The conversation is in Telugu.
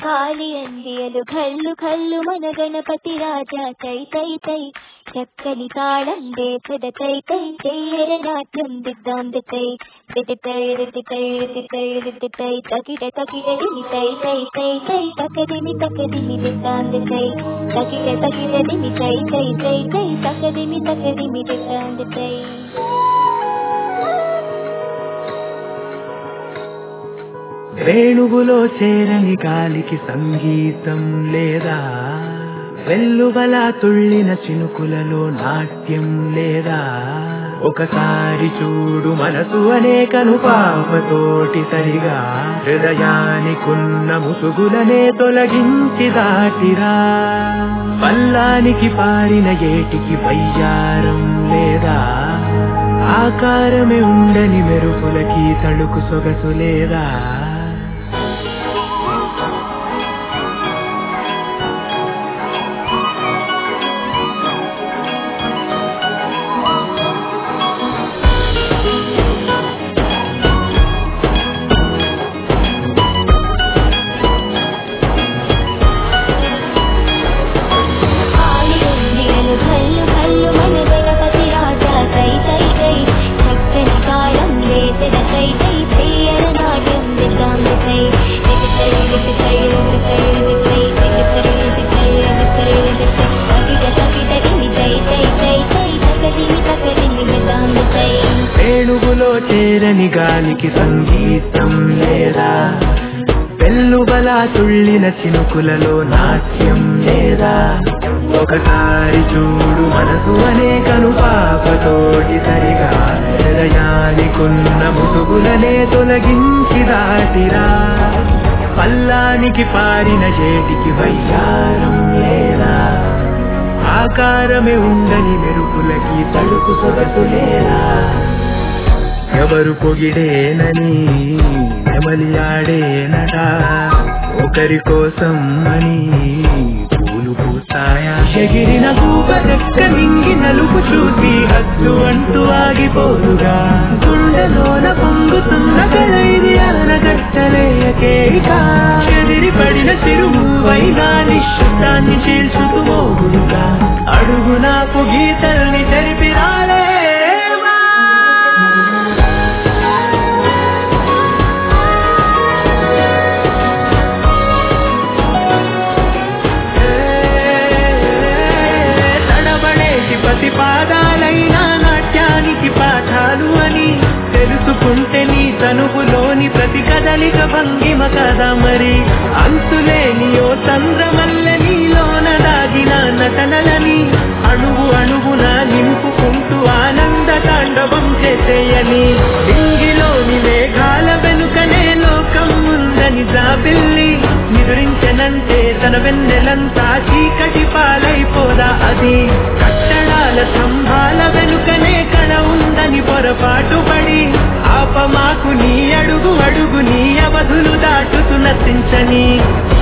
కాలి అందియలు కళ్ళు కళ్ళు మన గణపతి రాజా తై తై తై చక్కని తాళం దేశద తై తై చెయ్యర నాట్యం దిద్దాం తై దిది తై రిది తై రిది తై రిది తై తకిట తకిట దిని తై తై తై తై తకదిమి తకదిమి దిద్దాం తై తకిట తకిట దిని తై తై తై తై తకదిమి తకదిమి దిద్దాం తై వేణువులో చేరని గాలికి సంగీతం లేదా వెల్లువల తుళ్ళిన చినుకులలో నాట్యం లేదా ఒకసారి చూడు మనసు అనేకను పాపతోటి సరిగా హృదయానికున్న ముసుగులనే తొలగించి దాటిరా పల్లానికి పారిన ఏటికి వయ్యారం లేదా ఆకారమే ఉండని మెరుపులకి తడుకు సొగసు లేదా కాలి అందియలు కళ్ళు కళ్ళు మన గణపతి రాజా తై తై తై చక్కని తాళం లేచిన తై తై చెయ్యర నాట్యం దిద్దాం తై దిది తై దిది తై దిది తై దిది తై దిది తై దిది తై దిది తై దిది తై తకిట తకిట దిని తై తై తై తై తకదిమి తకదిమి దిద్దాం తై వేణువులో చేరని గాలికి సంగీతం లేదా వెల్లువల తుళ్ళిన చినుకులలో నాట్యం లేదా ఒకసారి చూడు మనసు అనేకను పాపతోటి సరిగా హృదయానికున్న ముసుగులనే తొలగించి దాటిరా పల్లానికి పారిన చేటికి వయ్యారం లేదా ఆకారమే ఉండని మెరుపులకి తడుకు సొగసు లేదా ఎవరు పొగిడేనని నెమలి ఆడేనట ఒకరి కోసం అని పూలు పూస్తాయా ఎగిరిన కూపరెక్క మింగి నలుపు చూసి హద్దు అంటూ ఆగిపోరుగా గుండెలోన పొంగుతున్న కలైది అనగట్టలేయకేక చెదిరి పడిన చిరుమూవైనా నిశ్శబ్దాన్ని చీల్చుతూ మోగులుగా అడుగునాపు గీతల్ని తెరిపి రాలేవా తడబడేటి ప్రతి పాదాలైనా నాట్యానికి పాఠాలు అని తెలుసుకుంటే నీ తనువులోని ప్రతి కదలిక భంగిమ కదా మరి అంతులేని ఓ చంద్రమల్ల నీలోన దాగిన నటనలని అణువు అణువున నింపుకుంటూ ఆనంద తాండవం చేసేయని ఇంగిలోని మేఘాల వెనుకనే లోకం ఉందని జాబిల్లి నిదురించనంటే తన వెన్నెలంతా చీకటి పాలైపోదా అది కట్టడాల స్తంభాల వెనుకనే కడ ఉందని పొరపాటు పడి ఆపమాకు నీ అడుగు అడుగు నీ అవధులు దాటుతూ నశించని